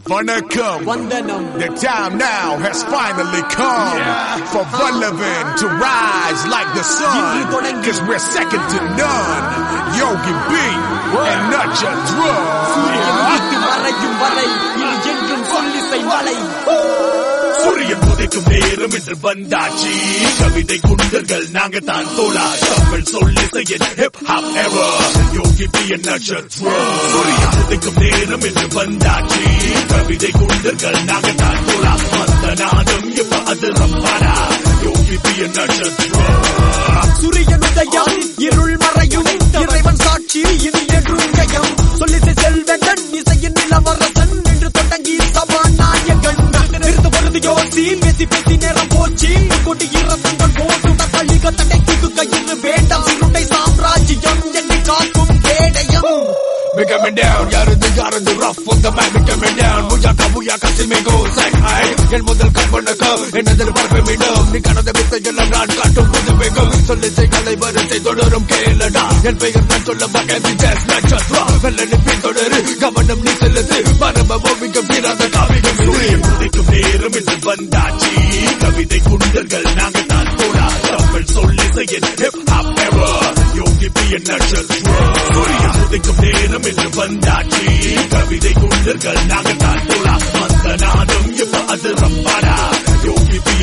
Vanakkam. Vandanam. The time now has finally come for Vanavan to rise like the இன்று sun. தொடங்கி- Cause we're second to none. Yogi B and Nacha சூரியன் Drug. உதித்து மறையும் வரை இனி என்றும் சொல்லிசை மலை சூரியன் உதைக்கும் நேரம் என்று வந்தாச்சு கவிதை குண்டர்கள் நாங்க தான் தோழா தமிழ் சொல்லிசையின் hip hop ever Yogi B நட்சத்திரம் சூரியன் உதைக்கும் நேரம் என்று வந்தாச்சு கவிதை குண்டர்கள் நாங்க தான் தோழா அந்த நாதம் இப்ப அது ரம்பாடா யோகி பி நட்சத்திரம் சூரியன் உதயம் இருள் மறையும் இறைவன் சாட்சி இனி என்றும் ஜெயம் சொல்லிசை செல்வன் இசையின் நிலவரசன் என்று தொடங்கி சபாநாயகன் நிறுத்த பொழுது யோசி பேசி பேசி நேரம் போச்சு கொண்டு இரத்தங்கள் போட்டு தள்ளிக தடை தூக்கு கயிறு வேண்டாம் சிறுண்டை சாம்ராஜ்யம் என்னை காக்கும் கேடயம் We're coming down, யாரது யாரது rough on the man, we're coming down. முயாக்கா முயாக்கா சிமிகோ say hi. என் முதல் கண் வணக்க என்னதில் பார்ப்ப மீண்டும் நீ கனத வித்தை எல்லாம் நான் காட்டும் புது வேகம் சொல்லிசை கலை வரிசை தொடரும் கேளடா என் பெயர் நான் சொல்ல பகவி ஜெஸ் நட்சத்திரம் வெள்ளனி பின்தொடரு கவனம் நீ செலுத்து பரம ஓவியம் தீராத காவியம் சூரியன் உதிக்கும் நேரம் என்று வந்தாச்சு கவிதை குண்டர்கள் நாங்க தான் தோழா தமிழ் சொல்லிசையின் hip hop ever Yogi B நட்சத்திரம் சூரியன் உதிக்கும் நேரம் என்று வந்தாச்சு கவிதை குண்டர்கள் நாங்க தான் தோழா அந்த நாதம் இப்ப அது ரம்பாடா யோகி பி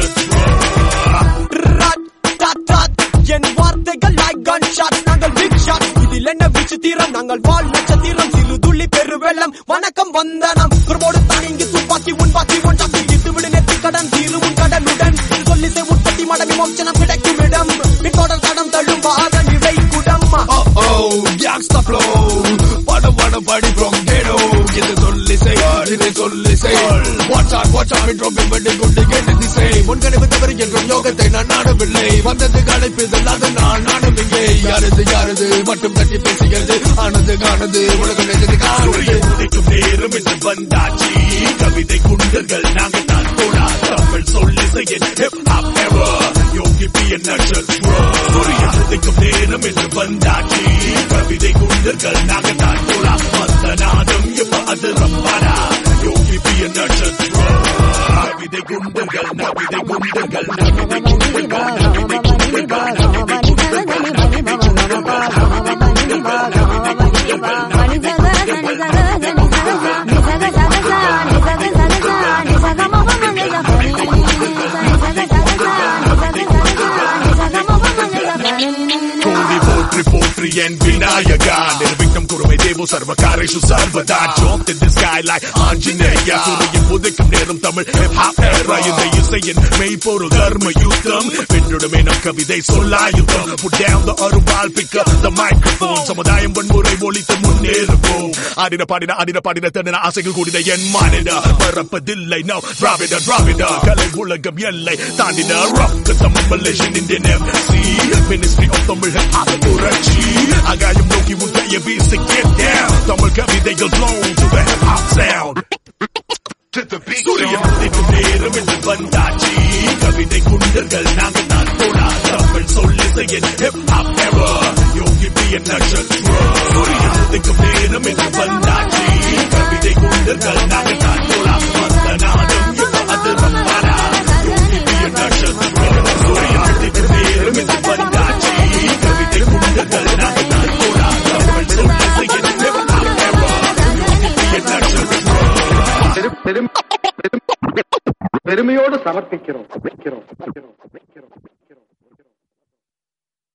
நட்சத்திரம் ராட், டாட், டாட். என் வார்த்தைகள் like gunshots. நாங்கள் big shots. இதில் என்ன விசித்திரம் நாங்கள் வால் நட்சத்திரம் சிறு துள்ளி பெரு வெள்ளம் வணக்கம் வந்தனம் குரமோடு தாங்கி துப்பாக்கி உன் பாக்கி ஒன்றாக்கி இட்டு விடு நெத்தி கடன் தீரு உன் கடனுடன் இது சொல்லிசை உற்பத்தி மடமி மோட்சணம் கிடைக்கும் இடம் பின்தொடர் தடம் தள்ளும் வாத நிலை குடம் Oh oh, gangsta flow. படம் படம் படி from ghetto. இது சொல்லிசை, இது சொல்லிசை. Watch out, watch out, dropping வெடி குண்டு கேட்டு திசை. முன்கணிப்பு தவறு என்றும் யோகத்தை நான் நாடவில்லை. வந்தது களைப்புதல் அது நான் நாடவில்லை. யாரது யாரது மட்டும் தட்டி பேசுகிறது ஆனது காணது உலகம் நினைத்தது காணது உதைக்கும் நேரம் என்று வந்தாச்சு கவிதை குண்டர்கள் நாங்கள் தான் தோழா தமிழ் சொல்லிசையின் hip hop ever Yogi B நட்சத்திரம் சூரியன் உதைக்கும் நேரம் என்று வந்தாச்சு கவிதை குண்டர்கள் நாங்கள் தான் தோழா அந்த நாதம் இப்ப அது ரம்பாடா யோகி பி நட்சத்திரம் கவிதை குண்டர்கள் நவிதை குண்டர்கள் நவிதை குண்டர்கள் நவிதை குண்டர்கள் நவிதை கோடி போற்றி போற்றி என் விநாயகா நிர்விக்னம் குருமை தேவோ சர்வகாரேஷு சர்வதா ஜோம் in the sky like Anjaneya சூரியன் உதிக்கும் நேரம் தமிழ் hip hop era இந்த இசையின் மெய்ப்பொருள் கர்ம யுத்தம் வென்றுடுமே நம் கவிதை சொல்லாயுதம் put down the அருவாள் pick up the microphone சமுதாயம் வன்முறை ஒழித்து முன்னேறுவோம் ஆடின பாடின ஆடின பாடின தன்ன ஆசைகள் கூடின என் மாநில பரப்பதில்லை நோ திராவிட திராவிட கலை உலகம் எல்லை தாண்டின rock Tamil Malaysian Indian MC ministry of Tamil hip hop புரட்சி ஆகாயம் நோக்கி உன் கையை வீசி get down தமிழ் கவிதைகள் blown to the hip hop sound சூரியன் உதிக்கும் நேரம் என்று வந்தாச்சு கவிதை குண்டர்கள் நாங்கள் தான் தோழா தமிழ் சொல்லிசையின் hip hop ever Yogi B நட்சத்திரம் சூரியன் உதிக்கும் நேரம் என்று வந்தாச்சு கவிதை குண்டர்கள் நாங்கள் தான் தோழா அந்த நாதம் இப்ப அது ரம்பாடா யோகி பி நட்சத்திரம் சூரியன் உதிக்கும் நேரம் என்று வந்தாச்சு கவிதை குண்டர்கள் நாங்கள் தான் தோழா தமிழ் சொல்லிசையின் hip hop ever Yogi B நட்சத்திரம் பெரும் பெரும் பெரும் பெருமையோடு சமர்ப்பிக்கிறோம்